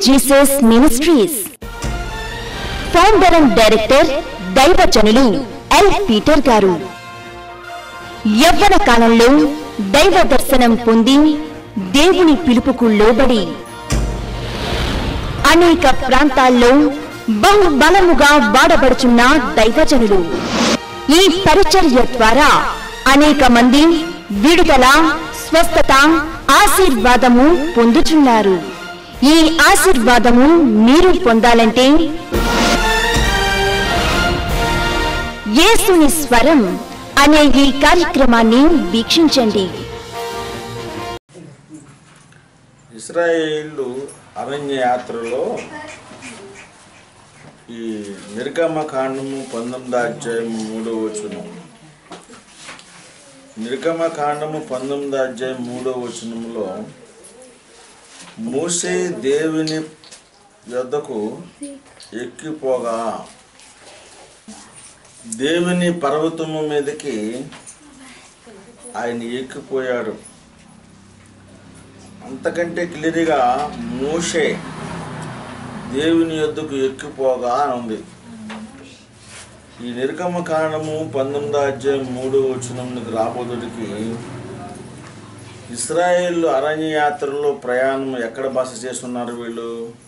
Jesus ministries founder and director దైవజనులు L Peter garu యవ్వన కాలంలో దైవ దర్శనం పొంది దేవుని పిలుపుకు లోబడి అనేక ప్రాంతాల్లో బహుబలముగా వాడబడుచున్న దైవజనులు ఈ పరిచర్య ద్వారా అనేక మంది విడుదల స్వస్థత ఆశీర్వాదము పొందుచున్నారు ఈ ఆశీర్వాదము మీరు పొందాలంటే యేసుని స్వరం అనే ఈ కార్యక్రమాన్ని వీక్షించండి ఇస్రాయేళ్ళు అరణ్య యాత్రలో ఈ నిర్గమ కాండము పంతొమ్మిది అధ్యాయం మూడో వచనం నిర్గమ కాండము పంతొమ్మిది అధ్యాయం మూడో వచనంలో మూసే దేవుని యొద్దకు ఎక్కిపోగా దేవుని పర్వతము మీదకి ఆయన ఎక్కిపోయాడు అంతకంటే క్లియర్గా మోషే దేవుని యొద్దకు ఎక్కిపోగా అని ఉంది ఈ నిర్గమ కాండము పంతొమ్మిదో అధ్యాయం మూడో వచనంకి రాబోదుడికి ఇస్రాయేల్ అరణ్య యాత్రలో ప్రయాణం ఎక్కడ బస చేస్తున్నారు వీళ్ళు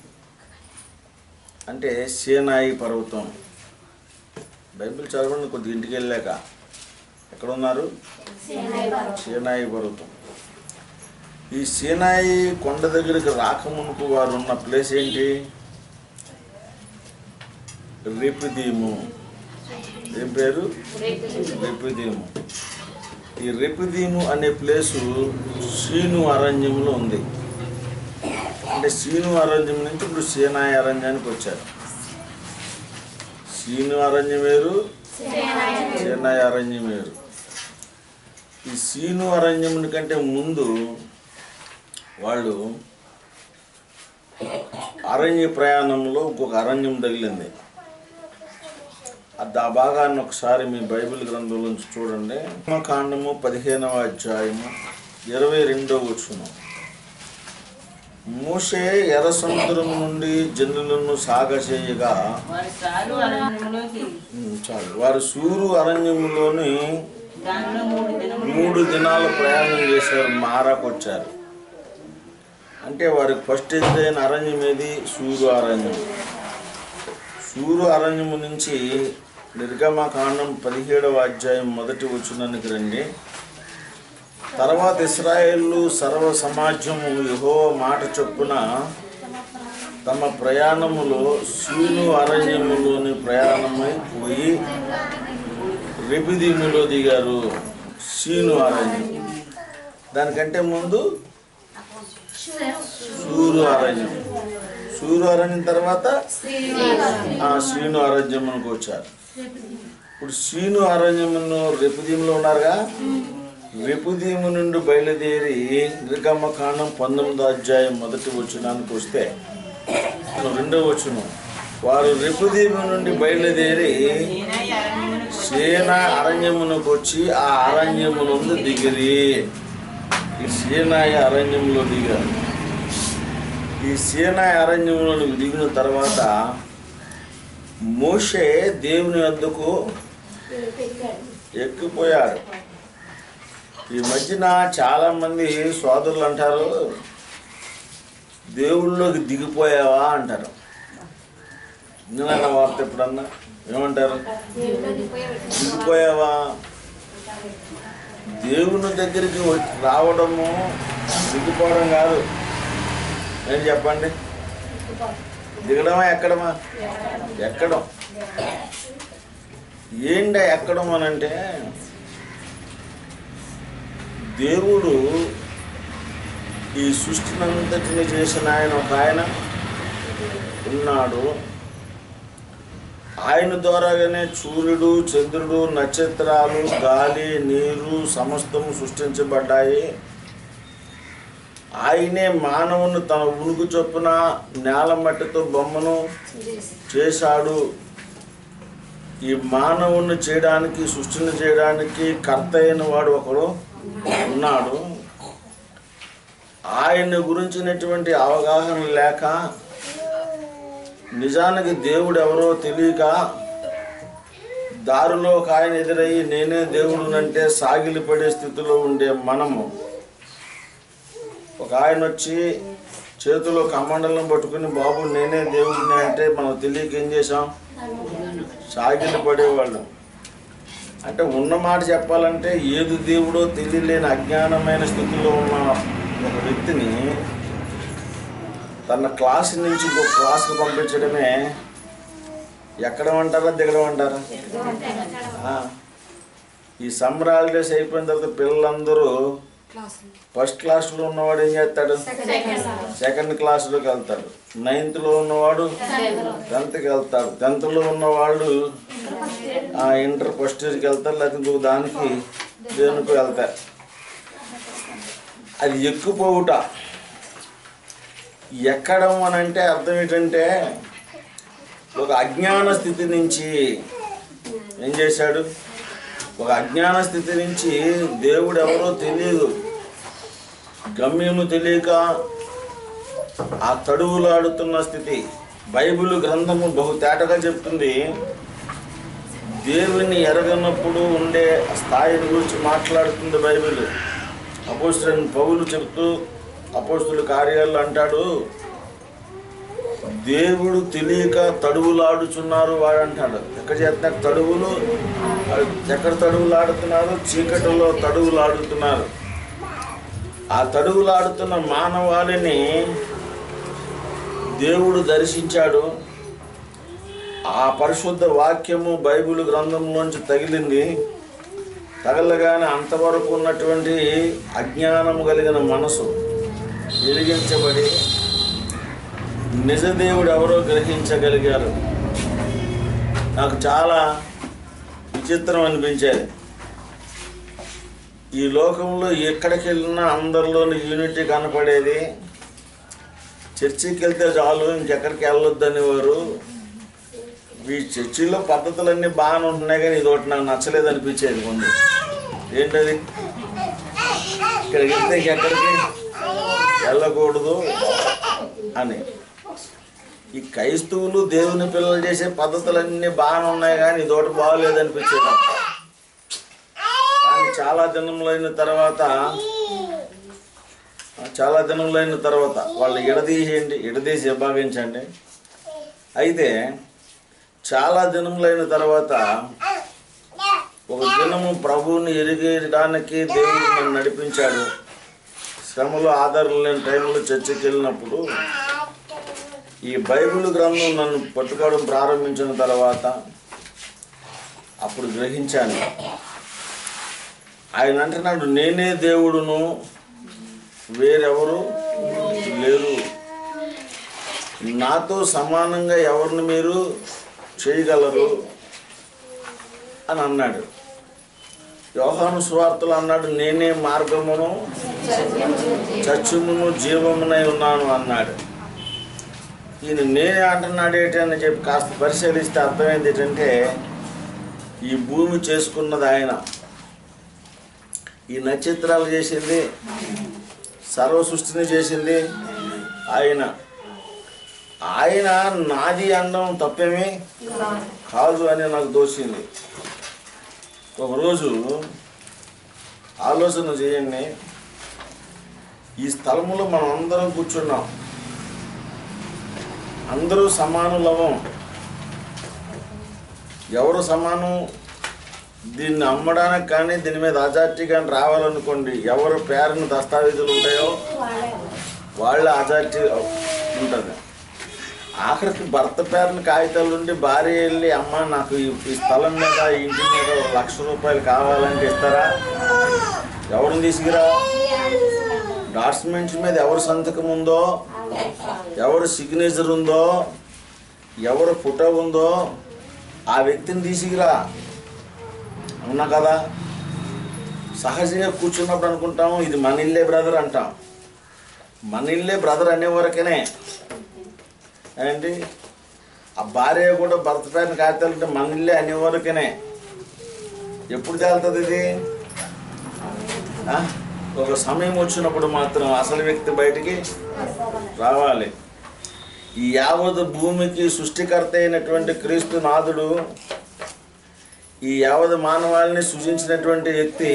అంటే సేనాయి పర్వతం బైబిల్ చదవండి కొద్ది ఇంటికి వెళ్ళాక ఎక్కడ ఉన్నారు సేనాయి పర్వతం ఈ సీనాయి కొండ దగ్గరికి రాకమునుపు వారు ఉన్న ప్లేస్ ఏంటి రిపుదీము ఏం పేరు రిపుదీము ఈ రిపుదీము అనే ప్లేసు సీను అరణ్యంలో ఉంది అంటే సీను అరణ్యం నుంచి ఇప్పుడు సీనాయి అరణ్యానికి వచ్చారు సీను అరణ్యం వేరు సీనాయి అరణ్యం వేరు ఈ సీను అరణ్యం కంటే ముందు వాళ్ళు అరణ్య ప్రయాణంలో ఇంకొక అరణ్యం తగిలింది అది ఆ భాగాన్ని ఒకసారి మీ బైబిల్ గ్రంథంలో నుంచి చూడండి కాండము పదిహేనవ అధ్యాయము ఇరవై రెండవ వచ్చును మూసే ఎర్ర సముద్రం నుండి జనులను సాగచేయగా వారి సారు అరణ్యములోకి ఉమ్, చాలు వారు సూరు అరణ్యంలోని దానిలో మూడు దినములు మూడు దినాలు ప్రయాణం చేశారు మారాకు వచ్చారు అంటే వారికి ఫస్ట్ ఎదురైన అరణ్యం ఏది సూరు అరణ్యం సూరు అరణ్యము నుంచి నిర్గమకాండం పదిహేడవ అధ్యాయం మొదటి వచ్చుననికి రండి తర్వాత ఇస్రాయేళ్ళు సర్వ సమాజము యహో మాట చొప్పున తమ ప్రయాణములో సూను అరణ్యములోని ప్రయాణమై పోయి రెపిదీములో దిగారు సీను అరణ్యం దానికంటే ముందు సూరు అరణ్యం సూరు అరణ్యం తర్వాత ఆ శ్రీను అరణ్యమునకు వచ్చారు ఇప్పుడు శ్రీను అరణ్యమును రెపుదీములో ఉన్నారుగా రెపుదీము నుండి బయలుదేరి నిర్గమ కాండం పంతొమ్మిదో అధ్యాయం మొదటి వచనానికి వస్తే రెండో వచనం వారు రెపుదీము నుండి బయలుదేరి సీనాయి అరణ్యమునకు సేన అరణ్యమునకు వచ్చి ఆ అరణ్యము నుండి దిగిరి ఈ సేనాయ అరణ్యంలో దిగారు ఈ సేనాయ అరణ్యంలో దిగిన తర్వాత మోషే దేవుని వద్దకు ఎక్కిపోయాడు ఈ మధ్యన చాలా మంది సోదరులు అంటారు దేవుళ్ళలోకి దిగిపోయావా అంటారు నిన్న వార్త ఎప్పుడన్నా ఏమంటారు దిగిపోయావా దేవుని దగ్గరికి వచ్చి- రావడము దిగిపోవడం కాదు ఏం చెప్పండి దిగడమా ఎక్కడమా ఎక్కడం ఏంట ఎక్కడం అనంటే దేవుడు ఈ సృష్టినంతటిని చేసిన ఆయన ఒక ఆయన ఉన్నాడు ఆయన ద్వారాగానే సూర్యుడు చంద్రుడు నక్షత్రాలు గాలి నీరు సమస్తము సృష్టించబడ్డాయి ఆయనే మానవుని తన ఉనుగు చొప్పున నేల మట్టితో బొమ్మను చేశాడు ఈ మానవుని చేయడానికి సృష్టిని చేయడానికి కర్త అయిన వాడు ఒకడు ఉన్నాడు ఆయన గురించినటువంటి అవగాహన లేక నిజానికి దేవుడు ఎవరో తెలియక దారిలో ఒక ఆయన ఎదురయ్యి నేనే దేవుడునంటే సాగిలి పడే స్థితిలో ఉండే మనము ఒక ఆయన వచ్చి చేతిలో కమండలం పట్టుకుని బాబు నేనే దేవుడిని అంటే మనం తెలియక ఏం చేసాం సాగిలి పడేవాళ్ళం అంటే ఉన్న మాట చెప్పాలంటే ఏది దేవుడో తెలియలేని అజ్ఞానమైన స్థితిలో ఉన్న ఒక వ్యక్తిని తన క్లాస్ నుంచి ఇంకో క్లాస్కి పంపించడమే ఎక్కడం అంటారా దిగడం అంటారా ఆ. ఈ సమ్మర్ హాలిడేస్ అయిపోయిన తర్వాత పిల్లలందరూ ఫస్ట్ క్లాస్లో ఉన్నవాడు ఏం చేస్తాడు సెకండ్ క్లాస్లోకి వెళ్తాడు నైన్త్లో ఉన్నవాడు టెన్త్కి వెళ్తాడు టెన్త్లో ఉన్నవాళ్ళు ఆ ఇంటర్ ఫస్ట్ ఇయర్కి వెళ్తారు లేకపోతే ఇంకొక దానికి దేనికి వెళ్తారు అది ఎక్కుపోవుట ఎక్కడం అని అంటే అర్థం ఏంటంటే ఒక అజ్ఞాన స్థితి నుంచి ఏం చేశాడు ఒక అజ్ఞాన స్థితి నుంచి దేవుడు ఎవరో తెలియదు గమ్యము తెలియక ఆ తడువులాడుతున్న స్థితి బైబిల్ గ్రంథము బహు తేటగా చెప్తుంది దేవుని ఎరగనప్పుడు ఉండే స్థాయిని గురించి మాట్లాడుతుంది బైబిల్ అపోస్తులైన పౌలు చెప్తూ అపోస్తుల కార్యాలు అంటాడు దేవుడు తెలియక తడువులాడుచున్నారు వాడు అంటాడు ఎక్కడ చేస్తున్నారు తడువులు ఎక్కడ తడువులాడుతున్నారు చీకటిలో తడువులాడుతున్నారు ఆ తడువులాడుతున్న మానవాళిని దేవుడు దర్శించాడు ఆ పరిశుద్ధ వాక్యము బైబిల్ గ్రంథంలోంచి తగిలింది తగలగానే అంతవరకు ఉన్నటువంటి అజ్ఞానము కలిగిన మనసు వెలిగించబడి నిజదేవుడు ఎవరో గ్రహించగలిగారు నాకు చాలా విచిత్రం అనిపించేది ఈ లోకంలో ఎక్కడికి వెళ్ళినా అందరిలోని యూనిటీ కనపడేది చర్చికి వెళ్తే చాలు ఇంకెక్కడికి వెళ్ళొద్దని వారు ఈ చర్చిలో పద్ధతులన్నీ బాగానే ఉంటున్నాయి కానీ ఇది ఒకటి నాకు నచ్చలేదు అనిపించేది ముందు ఏంటది ఇక్కడికి వెళ్తే ఇంకెక్కడికి వెళ్ళకూడదు అని ఈ క్రైస్తవులు దేవుని పిల్లలు చేసే పద్ధతులన్నీ బాగానే ఉన్నాయి కానీ ఇది ఒకటి బాగోలేదు అనిపించేది నాకు. కానీ చాలా దినములైన తర్వాత చాలా దినములైన తర్వాత వాళ్ళు ఎడదీసేయండి ఎడదీసి విభాగించండి అయితే చాలా దినములైన తర్వాత ఒక దినము ప్రభువుని ఎరిగేయడానికి దేవుడు నన్ను నడిపించాడు శ్రమలో ఆధారం లేని టైంలో చర్చకి వెళ్ళినప్పుడు ఈ బైబిల్ గ్రంథం నన్ను పట్టుకోవడం ప్రారంభించిన తర్వాత అప్పుడు గ్రహించాను ఆయన అంటున్నాడు నేనే దేవుడును వేరెవరు లేరు నాతో సమానంగా ఎవరిని మీరు చేయగలరు అని అన్నాడు యోహాను స్వార్థలు అన్నాడు నేనే మార్గమును చచ్చుమును జీవమునై ఉన్నాను అన్నాడు ఈయన నేనే అంటున్నాడు ఏంటి అని చెప్పి కాస్త పరిశీలిస్తే అర్థమైంది ఏంటంటే ఈ భూమి చేసుకున్నది ఆయన ఈ నక్షత్రాలు చేసింది సర్వ సృష్టిని చేసింది ఆయన ఆయన నాది అనడం తప్పేమీ కాదు అని నాకు దోచింది ఒకరోజు ఆలోచన చేయండి ఈ స్థలములో మనం అందరం కూర్చున్నాం అందరూ సమానులవం ఎవరు సమానం దీన్ని అమ్మడానికి కానీ దీని మీద అజార్టీ కానీ రావాలనుకోండి ఎవరు పేరుని దస్తావేజులు ఉంటాయో వాళ్ళ అజార్టీ ఉంటుంది ఆఖరికి భర్త పేరుని కాగితాలు ఉండి భార్య వెళ్ళి అమ్మ నాకు ఈ ఈ స్థలం మీద ఈ ఇంటి మీద ఒక లక్ష రూపాయలు కావాలంటే ఇస్తారా ఎవరిని తీసుకురా డాక్యుమెంట్స్ మీద ఎవరు సంతకం ఉందో ఎవరు సిగ్నేచర్ ఉందో ఎవరు ఫోటో ఉందో ఆ వ్యక్తిని తీసుకురా అవునా కదా సహజంగా కూర్చున్నప్పుడు అనుకుంటాము ఇది మన ఇల్లే బ్రదర్ అంటాం మన ఇల్లే బ్రదర్ అనే వరకేనే ఏంటి ఆ భార్య కూడా భర్త పేరున కాగితాలు ఉంటే మన ఇల్లే అనే వరకేనే ఎప్పుడు తేలుతుంది ఇది ఆ? ఒక సమయం వచ్చినప్పుడు మాత్రం అసలు వ్యక్తి బయటికి రావాలి ఈ యావత్ భూమికి సృష్టికర్త అయినటువంటి క్రీస్తు నాథుడు ఈ యావత్ మానవాళిని సృజించినటువంటి వ్యక్తి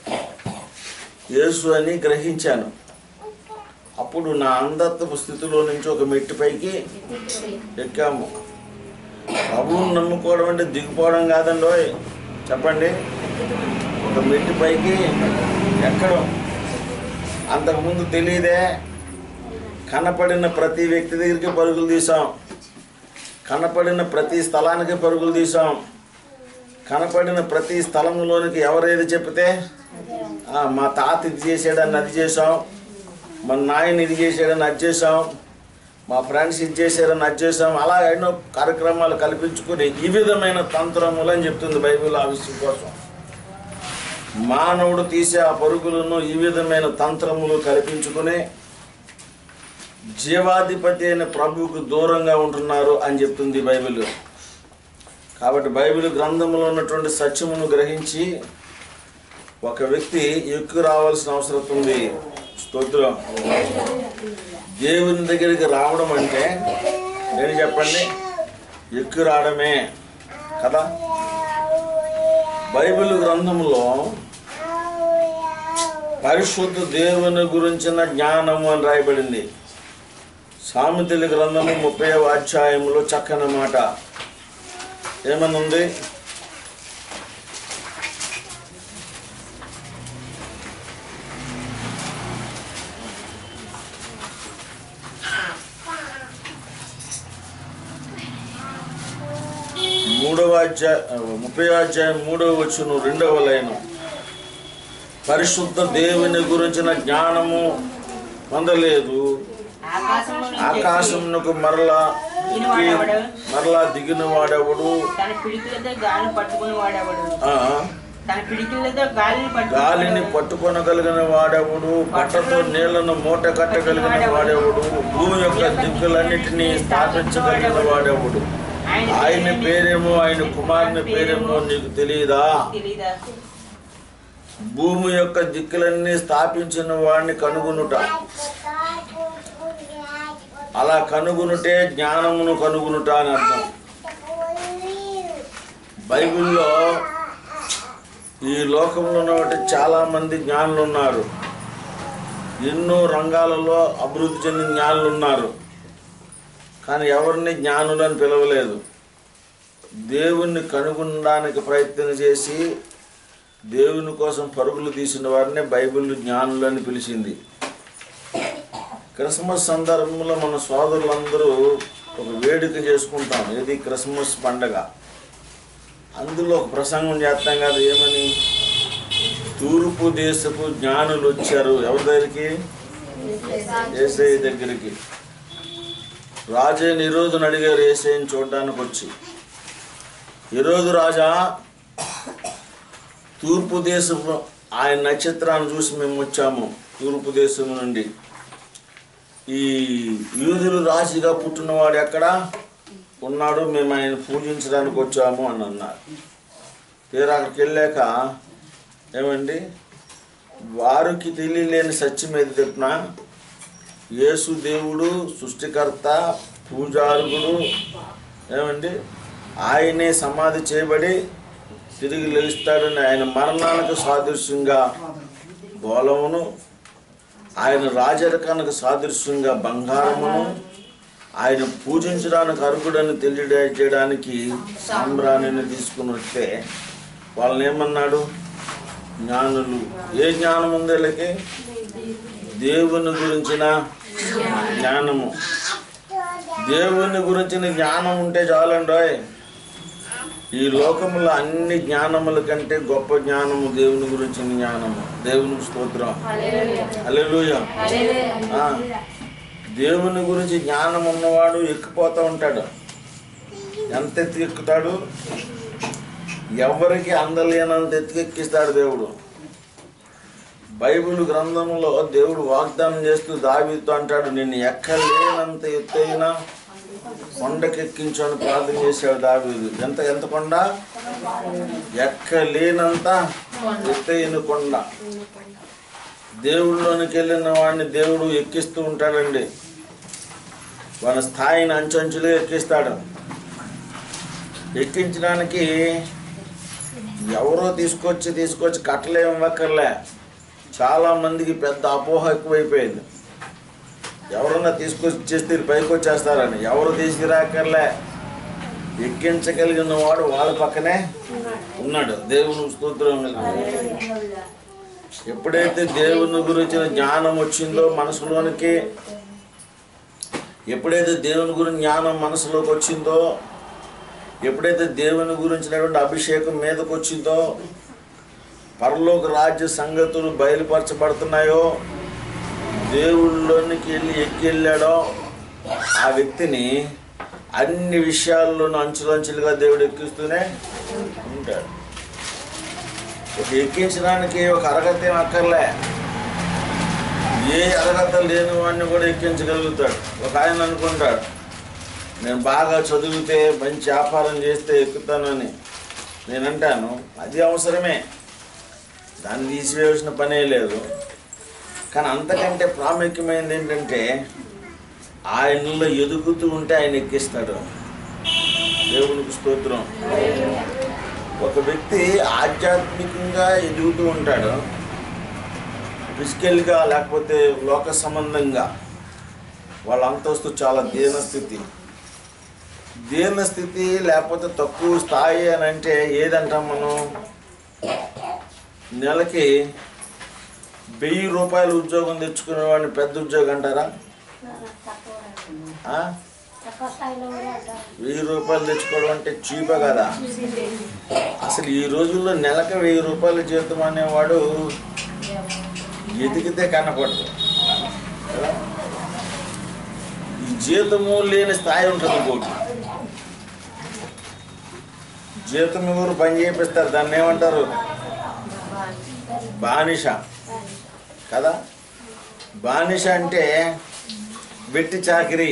యేసు అని గ్రహించాను అప్పుడు నా అంధత్వపు స్థితిలో నుంచి ఒక మెట్టు పైకి ఎక్కాము ప్రభువుని నమ్ముకోవడం అంటే దిగిపోవడం కాదండి ఓయ్. చెప్పండి ఒక మెట్టు పైకి ఎక్కడం అంతకుముందు తెలియదే కనపడిన ప్రతి వ్యక్తి దగ్గరికి పరుగులు తీసాం కనపడిన ప్రతి స్థలానికి పరుగులు తీసాం కనపడిన ప్రతి స్థలంలోనికి ఎవరేది చెప్తే "ఆ, మా తాత ఇది చేసాడని అది చేసాం మా నాయన ఇది చేసాడని అది చేసాం మా ఫ్రెండ్స్ ఇది చేశారని అది చేసాం అలా ఎన్నో కార్యక్రమాలు కల్పించుకుని ఈ విధమైన తంత్రములు అని చెప్తుంది బైబిల్ ఆ విషయం కోసం మానవుడు తీసే ఆ పరుగులను ఈ విధమైన తంత్రములు కల్పించుకుని జీవాధిపతి అయిన ప్రభువుకు దూరంగా ఉంటున్నారు అని చెప్తుంది బైబిల్ కాబట్టి బైబిల్ గ్రంథంలో ఉన్నటువంటి సత్యమును గ్రహించి ఒక వ్యక్తి ఎక్కువ రావాల్సిన అవసరం ఉంది స్తోత్రం దేవుని దగ్గరికి రావడం అంటే నేను చెప్పండి ఎక్కువ రావడమే కదా బైబిల్ గ్రంథంలో పరిశుద్ధ దేవుని గురించిన జ్ఞానము అని రాయబడింది సామెతల గ్రంథము ముప్పై అధ్యాయంలో చక్కని మాట ఏమని ఉంది మూడవ అధ్యాయ ముప్పై అధ్యాయం మూడవ వచ్చును రెండవ లైను పరిశుద్ధ దేవుని గురించిన జ్ఞానము పొందలేదు ఆకాశంలో నుంచి ఆకాశమునకు మరలా ఎక్కి మరలా దిగిన వాడెవడు తన పిడికిలతో గాలిని పట్టుకుని వాడేవాడు ఆ, తన పిడికిలతో గాలిని గాలిని పట్టుకుని పట్టుకొనగలిగిన వాడెవడు బట్టతో నీళ్లను మూట కట్టగలిగిన వాడెవడు భూమి యొక్క దిక్కులన్నిటినీ స్థాపించగలిగిన వాడెవడు ఆయన పేరేమో ఆయన కుమారుని పేరేమో నీకు తెలియదా తెలీదా భూమి యొక్క దిక్కులన్నీ స్థాపించిన వాడిని కనుగొనుట అలా కనుగొనుటే జ్ఞానమును కనుగొనుట అని అర్థం బైబిల్లో ఈ లోకంలో ఉన్నటువంటి చాలా మంది జ్ఞానులు ఉన్నారు ఎన్నో రంగాలలో అభివృద్ధి చెందిన జ్ఞానులు ఉన్నారు కానీ ఎవరిని జ్ఞానులు అని పిలవలేదు దేవుణ్ణి కనుగొనడానికి ప్రయత్నం చేసి దేవుని కోసం పరుగులు తీసిన వారిని బైబిల్ జ్ఞానులు అని పిలిచింది క్రిస్మస్ సందర్భంలో మన సోదరులందరూ ఒక వేడుక చేసుకుంటాం ఇది క్రిస్మస్ పండగ అందులో ఒక ప్రసంగం చేస్తాం కదా ఏమని తూర్పు దేశపు జ్ఞానులు వచ్చారు ఎవరి దగ్గరికి ఏసఐ దగ్గరికి రాజే నిరోధుని అడిగారు ఏసైని చూడడానికి వచ్చి ఈరోజు రాజా తూర్పు దేశపు ఆయన నక్షత్రాన్ని చూసి మేము వచ్చాము తూర్పు దేశం నుండి ఈ యూదులు రాశిగా పుట్టినవాడు ఎక్కడ ఉన్నాడు మేము ఆయన పూజించడానికి వచ్చాము అని అన్నారు తీరా అక్కడికి వెళ్ళాక ఏమండి వారికి తెలియలేని సత్యం ఏది చెప్పిన యేసు దేవుడు సృష్టికర్త పూజారుడు ఏమండి ఆయనే సమాధి చేయబడి తిరిగి లేస్తాడని ఆయన మరణానికి సాదృశ్యంగా బోలమును ఆయన రాజరికానికి సాదృశ్యంగా బంగారమును ఆయన పూజించడానికి అర్హుడని తెలియజేయడానికి సాంబ్రాణిని తీసుకుని వస్తే వాళ్ళని ఏమన్నాడు జ్ఞానులు ఏ జ్ఞానం ఉంది వీళ్ళకి దేవుని గురించిన జ్ఞానము దేవుని గురించిన జ్ఞానం ఉంటే చాలండోయ్ ఈ లోకంలో అన్ని జ్ఞానముల కంటే గొప్ప జ్ఞానము దేవుని గురించిన జ్ఞానము దేవునికి స్తోత్రం హల్లెలూయా ఆ, దేవుని గురించి జ్ఞానం ఉన్నవాడు ఎక్కిపోతూ ఉంటాడు ఎంత ఎత్తుకు ఎక్కుతాడు ఎవరికి అందలేనంత ఎత్తుకెక్కిస్తాడు దేవుడు బైబిల్ గ్రంథంలో దేవుడు వాగ్దానం చేస్తూ దావీతో అంటాడు నిన్ను ఎక్కలేనంత ఎత్తైన కొండకెక్కించని ప్రార్థన చేశాడు దావీదు ఎంత ఎంత కొండ ఎక్కలేనంత ఎత్తైన కొండ దేవుడిలోనికి వెళ్ళిన వాడిని దేవుడు ఎక్కిస్తూ ఉంటాడండి మన స్థాయిని అంచెంచులుగా ఎక్కిస్తాడు ఎక్కించడానికి ఎవరో తీసుకొచ్చి తీసుకొచ్చి కట్టలేమక్కర్లే చాలా మందికి పెద్ద అపోహ ఎక్కువైపోయింది ఎవరన్నా తీసుకొచ్చి చేస్తే పైకి వచ్చేస్తారని ఎవరు తీసుకురాకర్లే ఎక్కించగలిగిన వాడు వాళ్ళ పక్కనే ఉన్నాడు దేవుని స్తోత్రం ఎప్పుడైతే దేవుని గురించిన జ్ఞానం వచ్చిందో మనసులోనికి ఎప్పుడైతే దేవుని గురించి జ్ఞానం మనసులోకి వచ్చిందో ఎప్పుడైతే దేవుని గురించినటువంటి అభిషేకం మీదకి వచ్చిందో పరలోక రాజ్య సంగతులు బయలుపరచబడుతున్నాయో దేవుళ్ళలోనికి వెళ్ళి ఎక్కి వెళ్ళాడో ఆ వ్యక్తిని అన్ని విషయాల్లోనూ అంచులంచులుగా దేవుడు ఎక్కిస్తూనే ఉంటాడు ఒక ఎక్కించడానికి ఒక అర్హత ఏం అక్కర్లే ఏ అర్హత లేని వాడిని కూడా ఎక్కించగలుగుతాడు ఒక ఆయన అనుకుంటాడు నేను బాగా చదివితే మంచి వ్యాపారం చేస్తే ఎక్కుతానని నేను అంటాను అది అవసరమే దాన్ని తీసివేయాల్సిన పనే లేదు కానీ అంతకంటే ప్రాముఖ్యమైనది ఏంటంటే ఆయనలో ఎదుగుతూ ఉంటే ఆయన ఎక్కిస్తాడు దేవునికి స్తోత్రం ఒక వ్యక్తి ఆధ్యాత్మికంగా ఎదుగుతూ ఉంటాడు ఫిజికల్గా లేకపోతే లోక సంబంధంగా వాళ్ళ అంతస్తు చాలా దీనస్థితి దీనస్థితి లేకపోతే తక్కువ స్థాయి అని అంటే ఏదంటాం మనం నెలకి వెయ్యి రూపాయలు ఉద్యోగం తెచ్చుకునే వాడిని పెద్ద ఉద్యోగం అంటారా ఆ? తక్కువ స్థాయిలో కూడా అంటారు వెయ్యి రూపాయలు తెచ్చుకోవడం అంటే చీపే కదా అసలు ఈ రోజుల్లో నెలకు వెయ్యి రూపాయలు జీతం అనేవాడు ఎదిగితే కనపడదు కదా? ఈ జీతము లేని స్థాయి ఉంటుంది ఇంకోటి జీతం ఎవరు పని చేపిస్తారు దాన్ని ఏమంటారు బానిస కదా బానిస అంటే వెట్టి చాకిరీ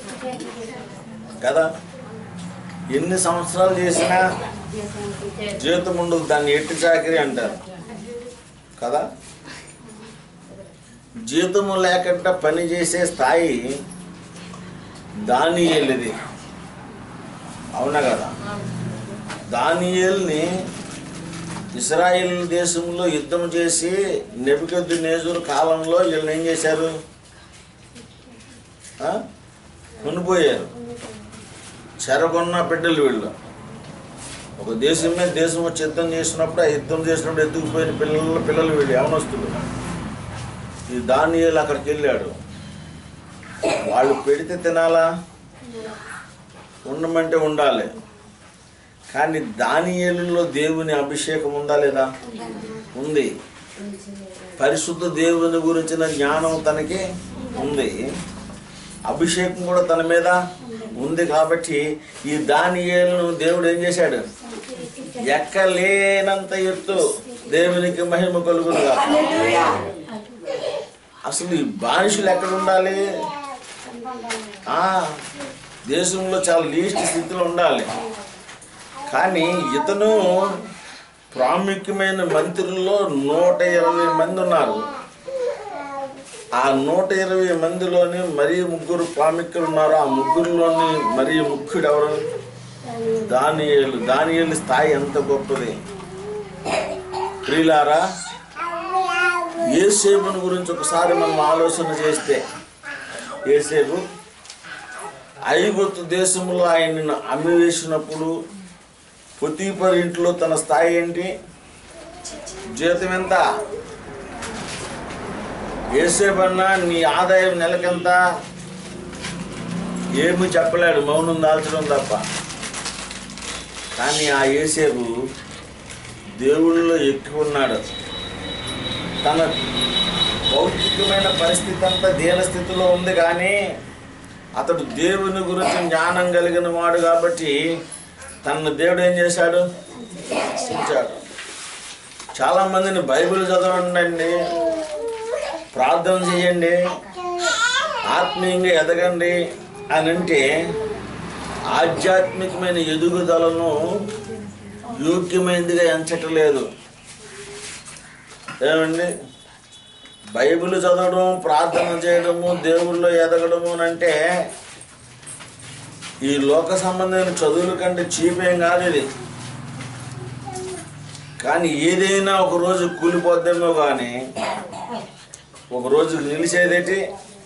కదా ఎన్ని సంవత్సరాలు చేసినా జీతం ఉండదు దాన్ని ఎట్టి చాకరీ అంటారు కదా జీతము లేకుండా పని చేసే స్థాయి దానియేలుది అవునా కదా దానియేల్ని ఇస్రాయిల్ దేశంలో యుద్ధం చేసి నెబుకద్దు నేజూరు కాలంలో వీళ్ళని ఏం చేశారు ఆ? కొనిపోయారు చెరగొన్న బిడ్డలు వీళ్ళు ఒక దేశం మీద దేశం వచ్చి యుద్ధం చేసినప్పుడు ఆ యుద్ధం చేసినప్పుడు ఎత్తుకుపోయిన పిల్లలు పిల్లలు వీళ్ళు యవనస్తులు ఈ దానియేలు అక్కడికి వెళ్ళాడు వాళ్ళు పెడితే తినాలా ఉండమంటే ఉండాలి కానీ దానియేలులో దేవుని అభిషేకం ఉందా లేదా ఉంది పరిశుద్ధ దేవుని గురించిన జ్ఞానం తనకి ఉంది అభిషేకం కూడా తన మీద ఉంది కాబట్టి ఈ దానియేలును దేవుడు ఏం చేశాడు ఎక్కలేనంత ఎత్తు దేవునికి మహిమ కలుగునుగా అసలు ఈ బానిసలు ఎక్కడ ఉండాలి ఆ, దేశంలో చాలా లీస్ట్ స్థితిలో ఉండాలి కానీ ఇతను ప్రాముఖ్యమైన మంత్రుల్లో నూట ఇరవై మంది ఉన్నారు ఆ నూట ఇరవై మందిలోని మరీ ముగ్గురు ప్రాముఖ్యులు ఉన్నారు ఆ ముగ్గురులోని మరీ ముఖ్యుడు ఎవరు దానియేలు దానియేలు స్థాయి ఎంత గొప్పది ప్రియులారా ఏసేపుని గురించి ఒకసారి మనం ఆలోచన చేస్తే ఏసేపు ఐగుప్తు దేశంలో ఆయనను అమ్మివేసినప్పుడు పొతీపర్ ఇంట్లో తన స్థాయి ఏంటి జీతం ఎంత ఏసేపన్నా నీ ఆదాయం నెలకెంత ఏమి చెప్పలేడు మౌనం దాల్చడం తప్ప కానీ ఆ ఏసేపు దేవుళ్ళలో ఎక్కువ ఉన్నాడు తన భౌతికమైన పరిస్థితి అంతా దీన స్థితిలో ఉంది కానీ అతడు దేవుని గురించి జ్ఞానం కలిగిన వాడు కాబట్టి తన దేవుడు ఏం చేశాడు ఇచ్చాడు చాలా మందిని బైబిల్ చదవండి ప్రార్థన చేయండి ఆత్మీయంగా ఎదగండి అని అంటే ఆధ్యాత్మికమైన ఎదుగుదలను యోగ్యమైనదిగా ఎంచటలేదు ఏమండి బైబిల్ చదవడం ప్రార్థన చేయడము దేవుళ్ళో ఎదగడము అని అంటే ఈ లోక సంబంధమైన చదువుల కంటే చీపేం కాదు ఇది కానీ ఏదైనా ఒక రోజు కూలిపోద్దేమో కానీ ఒక రోజు నిలిచేదేటి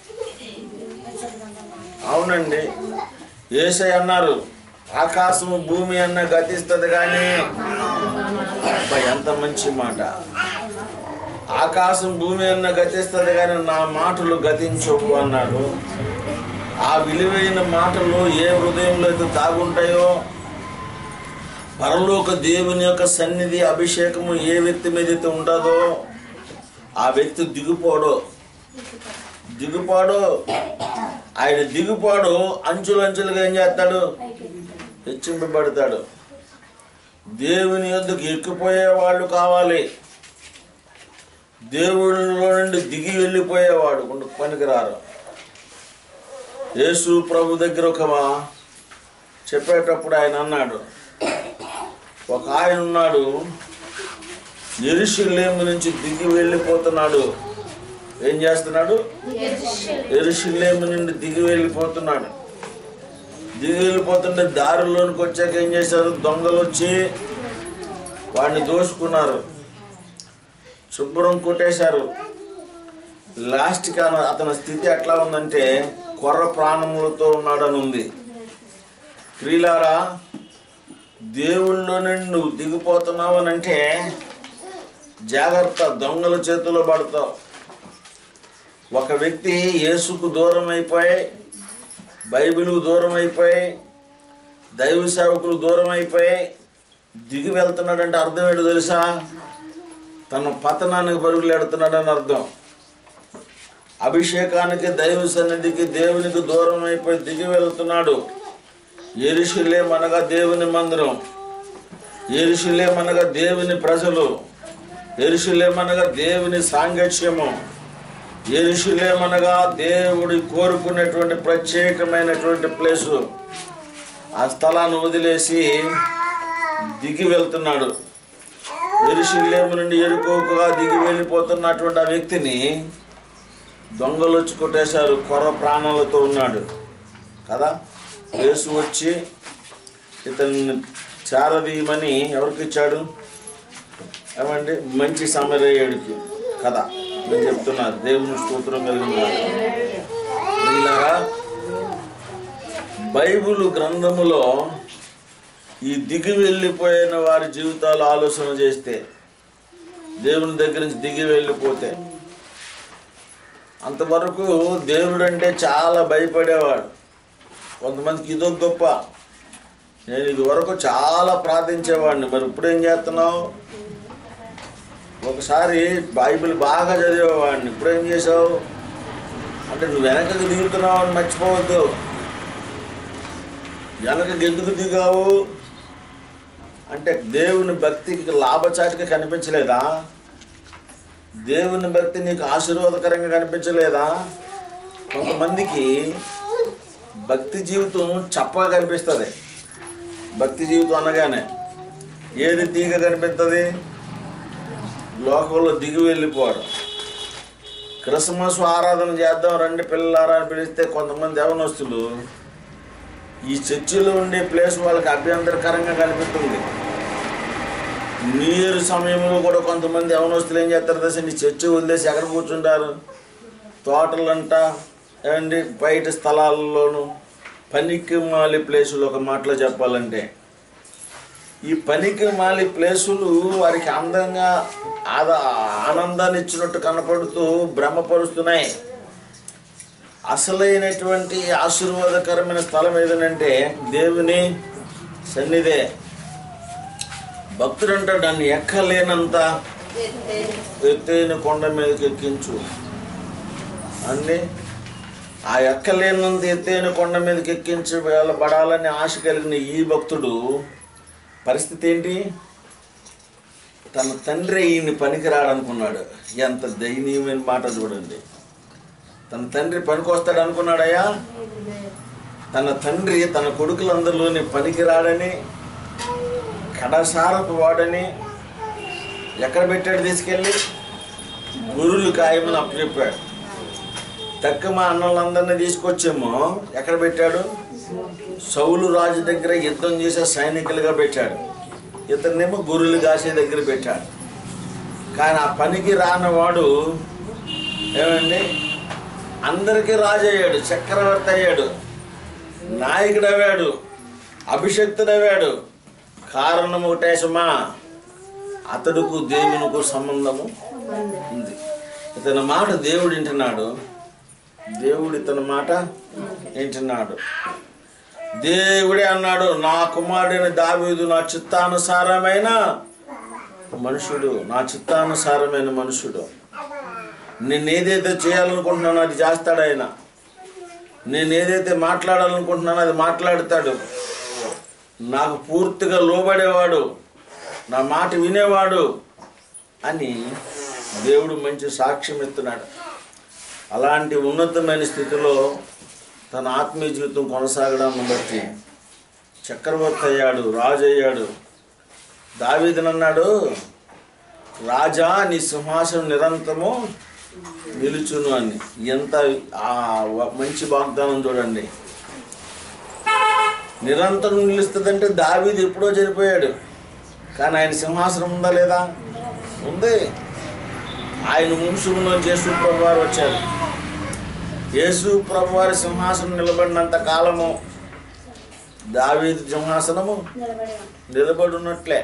అవునండి ఏసై అన్నారు ఆకాశము భూమి అన్న గతిస్తుంది కానీ అబ్బా, ఎంత మంచి మాట ఆకాశం భూమి అన్న గతిస్తుంది కానీ నా మాటలు గతించవు అన్నాడు ఆ విలువైన మాటలు ఏ హృదయంలో అయితే తాగుంటాయో పరలోక దేవుని యొక్క సన్నిధి అభిషేకము ఏ వ్యక్తి మీద అయితే ఉంటుందో ఆ వ్యక్తి దిగుపోడు దిగుపాడు ఆయన దిగుపాడు అంచులంచులుగా ఏం చేస్తాడు హెచ్చింపబడతాడు దేవుని యొద్దకు ఎక్కిపోయే వాళ్ళు కావాలి దేవుడిలో నుండి దిగి వెళ్ళిపోయేవాడు కొంత పనికిరారు యేసు ప్రభు దగ్గర ఒక మా- చెప్పేటప్పుడు ఆయన అన్నాడు ఒక ఆయన ఉన్నాడు ఎరుషులేము నుంచి దిగి వెళ్ళిపోతున్నాడు ఏం చేస్తున్నాడు ఎరుషులేము నుండి దిగి వెళ్ళిపోతున్నాడు దిగి వెళ్ళిపోతుంటే దారిలోనికి వచ్చాక ఏం చేశారు దొంగలు వచ్చి వాడిని దోసుకున్నారు శుభ్రం కొట్టేశారు లాస్ట్కి అన- అతని స్థితి ఎట్లా ఉందంటే కొర్ర ప్రాణములతో ఉన్నాడని ఉంది ప్రియులారా దేవుళ్ళో నుండి నువ్వు దిగిపోతున్నావు అని అంటే జాగ్రత్త దొంగల చేతిలో పడతావు ఒక వ్యక్తి యేసుకు దూరం అయిపోయి బైబిల్కు దూరం అయిపోయి దైవ సేవకులు దూరం అయిపోయి దిగి వెళ్తున్నాడంటే అర్థం ఏంటో తెలుసా తన పతనానికి పరుగులు ఎడుతున్నాడని అర్థం అభిషేకానికి దైవ సన్నిధికి దేవునికి దూరం అయిపోయి దిగి వెళ్తున్నాడు ఎరుషులే మనగా దేవుని మందిరం ఎరుషులే మనగా దేవుని ప్రజలు ఎరుషులే మనగా దేవుని సాంగత్యము ఎరుషులే మనగా దేవుడి కోరుకునేటువంటి ప్రత్యేకమైనటువంటి ప్లేసు ఆ స్థలాన్ని వదిలేసి దిగి వెళ్తున్నాడు ఎరుషులేము నుండి ఎరుకోకుగా దిగి వెళ్ళిపోతున్నటువంటి ఆ వ్యక్తిని దొంగలు వచ్చి కొట్టేశారు కొర ప్రాణాలతో ఉన్నాడు కదా యేసు వచ్చి ఇతన్ని చారదీయమని ఎవరికి ఇచ్చాడు ఏమండి మంచి సమరయుడికి కదా నేను చెప్తున్నారు దేవుని స్తోత్రం కలిగిన ప్రియులారా, బైబిల్ గ్రంథములో ఈ దిగి వెళ్ళిపోయిన వారి జీవితాలు ఆలోచన చేస్తే దేవుని దగ్గర నుంచి దిగి వెళ్ళిపోతే అంతవరకు దేవుడు అంటే చాలా భయపడేవాడు కొంతమందికి ఇదో గొప్ప నేను ఇది వరకు చాలా ప్రార్థించేవాడిని మరి ఇప్పుడు ఏం చేస్తున్నావు ఒకసారి బైబిల్ బాగా చదివేవాడిని ఇప్పుడు ఏం చేసావు అంటే నువ్వు వెనకకి దిగుతున్నావు అని మర్చిపోవద్దు వెనకకి ఎందుకు దిగావు అంటే దేవుని భక్తికి లాభచాటిగా కనిపించలేదా దేవుని భక్తి నీకు ఆశీర్వాదకరంగా కనిపించలేదా కొంతమందికి భక్తి జీవితం చప్పగా కనిపిస్తుంది భక్తి జీవితం అనగానే ఏది తీగ కనిపిస్తుంది లోకంలో దిగి వెళ్ళిపోవడం క్రిస్మస్ ఆరాధన చేద్దాం రండి పిల్లలారా అని పిలిస్తే కొంతమంది యవనస్తులు ఈ చర్చిలో ఉండే ప్లేస్ వాళ్ళకి అభ్యంతరకరంగా కనిపిస్తుంది న్యూ ఇయర్ సమయంలో కూడా కొంతమంది యవనస్తులు ఏం చేస్తారు దశ నీ చర్చి వదిలేసి ఎక్కడ కూర్చుంటారు తోటలంట ఏమండి బయట స్థలాల్లోనూ పనికి మాలి ప్లేసులు ఒక మాటలో చెప్పాలంటే ఈ పనికి మాలి ప్లేసులు వారికి అందంగా ఆదా ఆనందాన్ని ఇచ్చినట్టు కనపడుతూ భ్రమపరుస్తున్నాయి అసలైనటువంటి ఆశీర్వాదకరమైన స్థలం ఏదనంటే దేవుని సన్నిధే భక్తుడంట దాన్ని ఎక్కలేనంత ఎత్తైన కొండ మీదకి ఎక్కించు అన్ని ఆ ఎక్కలేనంత ఎత్తైన కొండ మీదకి ఎక్కించి వెళ్ళబడాలని ఆశ కలిగిన ఈ భక్తుడు పరిస్థితి ఏంటి తన తండ్రి ఈయన్ని పనికిరాడనుకున్నాడు ఎంత దయనీయమైన మాట చూడండి తన తండ్రి పనికొస్తాడు అనుకున్నాడయ్యా తన తండ్రి తన కొడుకులందరిలోని పనికిరాడని కడసారపు వాడని ఎక్కడ పెట్టాడు తీసుకెళ్ళి గురులు కాయమని అప్పచెప్పాడు తక్కువ మా అన్నలందరినీ తీసుకొచ్చేమో ఎక్కడ పెట్టాడు సౌలు రాజు దగ్గర యుద్ధం చేసే సైనికులుగా పెట్టాడు ఇతన్నేమో గొర్రెలు కాసే దగ్గర పెట్టాడు కానీ ఆ పనికి రానివాడు ఏమండి అందరికీ రాజు అయ్యాడు చక్రవర్తి అయ్యాడు నాయకుడు అయ్యాడు అభిషక్తుడు అయ్యాడు కారణం ఒకటే సుమా అతడుకు దేవునికు సంబంధము ఉంది ఇతని మాట దేవుడు వింటున్నాడు దేవుడు ఇతని మాట వింటున్నాడు దేవుడే అన్నాడు నా కుమారుడైన దావీదు నా చిత్తానుసారమైన మనుషుడు నా చిత్తానుసారమైన మనుషుడు నేను ఏదైతే చేయాలనుకుంటున్నానో అది చేస్తాడు ఆయన నేను ఏదైతే మాట్లాడాలనుకుంటున్నానో అది మాట్లాడతాడు నాకు పూర్తిగా లోబడేవాడు నా మాట వినేవాడు అని దేవుడు మంచి సాక్ష్యం ఇస్తున్నాడు అలాంటి ఉన్నతమైన స్థితిలో తన ఆత్మీయ జీవితం కొనసాగడాన్ని బట్టి చక్రవర్తి అయ్యాడు రాజు అయ్యాడు దావీదనన్నాడు రాజా నీ సింహాసనం నిరంతరము నిలుచును అని ఎంత ఆ వ- మంచి వాగ్దానం చూడండి నిరంతరం నిలుస్తుందంటే దావీదు ఎప్పుడో చనిపోయాడు కానీ ఆయన సింహాసనం ఉందా లేదా ఉంది ఆయన వంశంలో యేసు ప్రభు వారు వచ్చారు యేసు ప్రభు వారి సింహాసనం నిలబడినంత కాలము దావీదు సింహాసనము నిలబడి ఉంటాం నిలబడి ఉన్నట్లే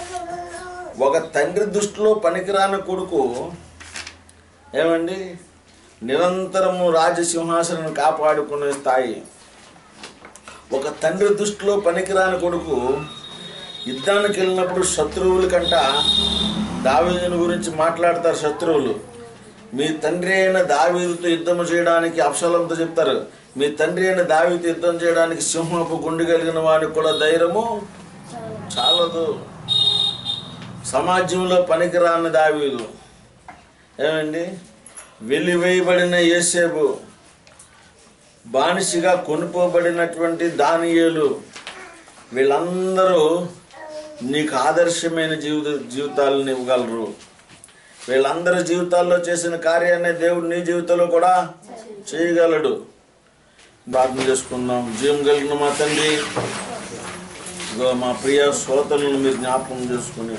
ఒక తండ్రి దృష్టిలో పనికిరాని కొడుకు ఏమండి నిరంతరము రాజసింహాసనం కాపాడుకునే స్థాయి ఒక తండ్రి దృష్టిలో పనికిరాని కొడుకు యుద్ధానికి వెళ్ళినప్పుడు శత్రువుల కంట దావీదుని గురించి మాట్లాడతారు శత్రువులు మీ తండ్రి అయిన దావీదుతో యుద్ధం చేయడానికి అప్సలంతో చెప్తారు మీ తండ్రి అయిన దావీతో యుద్ధం చేయడానికి సింహపు గుండె కలిగిన వాడికి కూడా ధైర్యము చాలదు సమాజంలో పనికిరాని దావీదు ఏమండి వెలివేయబడిన యేసేపు బానిసగా కొనుక్కోబడినటువంటి దానియేలు వీళ్ళందరూ నీకు ఆదర్శమైన జీవిత జీవితాలను ఇవ్వగలరు వీళ్ళందరి జీవితాల్లో చేసిన కార్యాన్ని దేవుడు నీ జీవితంలో కూడా చేయగలడు ప్రార్థన చేసుకుందాం జీవం కలిగిన మా తండ్రి ఇదిగో మా ప్రియ శ్రోతలను మీరు జ్ఞాపకం చేసుకుని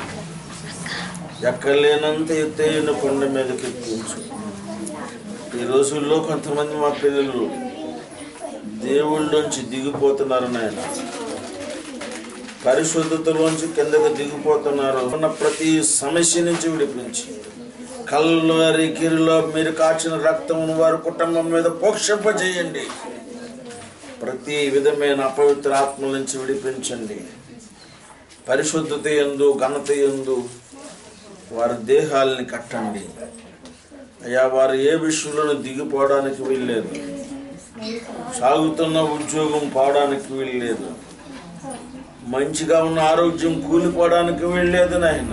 ఎక్కలేనంత ఎత్తైన కొండ మీదకి ఎక్కించు ఈ రోజుల్లో కొంతమంది మా పిల్లలు దేవుళ్ళలోంచి దిగిపోతున్నారు నాయన పరిశుద్ధతలోంచి కిందకు దిగిపోతున్నారు ఉన్న ప్రతి సమస్య నుంచి విడిపించి కల్వరి కిరిలో మీరు కాచిన రక్తమును వారి కుటుంబం మీద పోక్షింపజేయండి ప్రతి విధమైన అపవిత్ర ఆత్మల నుంచి విడిపించండి పరిశుద్ధత ఎందు ఘనత ఎందు వారి దేహాలని కట్టండి అయ్యా వారు ఏ విషయంలోనూ దిగిపోవడానికి వీల్లేదు సాగుతున్న ఉద్యోగం పోవడానికి వీల్లేదు మంచిగా ఉన్న ఆరోగ్యం కూలిపోవడానికి వీల్లేదు నాయన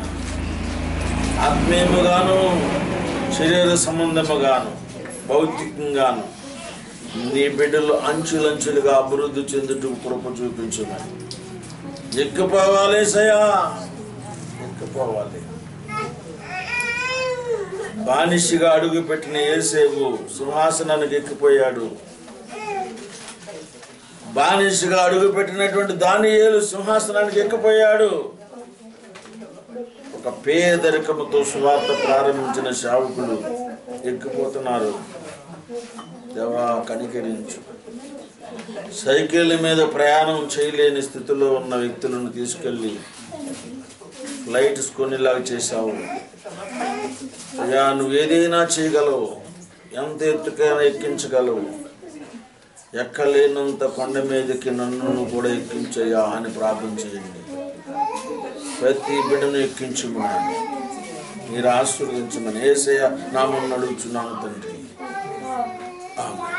ఆత్మీయముగాను శరీర సంబంధముగాను భౌతికంగాను నీ బిడ్డలు అంచులంచులుగా అభివృద్ధి చెందుటకు కృప చూపించున్నాయి ఎక్కిపోవాలి సయా ఎక్కిపోవాలి బానిషిగా అడుగు పెట్టిన ఏసేవు సింహాసనానికి ఎక్కిపోయాడు బానిసగా అడుగు పెట్టినటువంటి దానియేలు సింహాసనానికి ఎక్కిపోయాడు ఒక పేదరికముతో సువార్త ప్రారంభించిన సేవకులు ఎక్కిపోతున్నారు దేవా కనికరించు సైకిల్ మీద ప్రయాణం చేయలేని స్థితిలో ఉన్న వ్యక్తులను తీసుకెళ్ళి ఫ్లైట్స్ కొనేలాగా చేశావు అయ్యా నువ్వు ఏదైనా చేయగలవు ఎంత ఎత్తుకైనా ఎక్కించగలవు ఎక్కలేనంత కొండ మీదకి నన్ను నువ్వు కూడా ఎక్కించయ్యా అని ప్రార్థన చేయండి ప్రతి బిడ్డను ఎక్కించుకున్నాను మీరు ఆశీర్వదించమని ఏసయ్య నామం అడుగుచున్నాను తండ్రి ఆమేన్.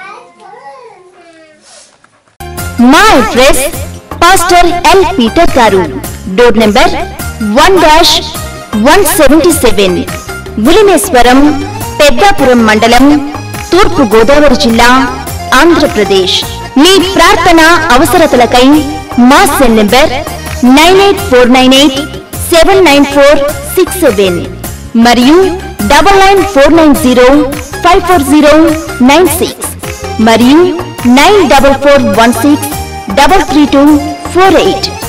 మా address pastor L Peter garu door number one dash one seventy seven Vilimeswaram Peddapuram మండలం తూర్పు గోదావరి జిల్లా ఆంధ్రప్రదేశ్ మీ ప్రార్థన అవసరతలకై మా cell number nine eight four nine eight seven nine four six seven మరియు double nine four nine zero five four zero nine six మరియు nine double four one six double three two four eight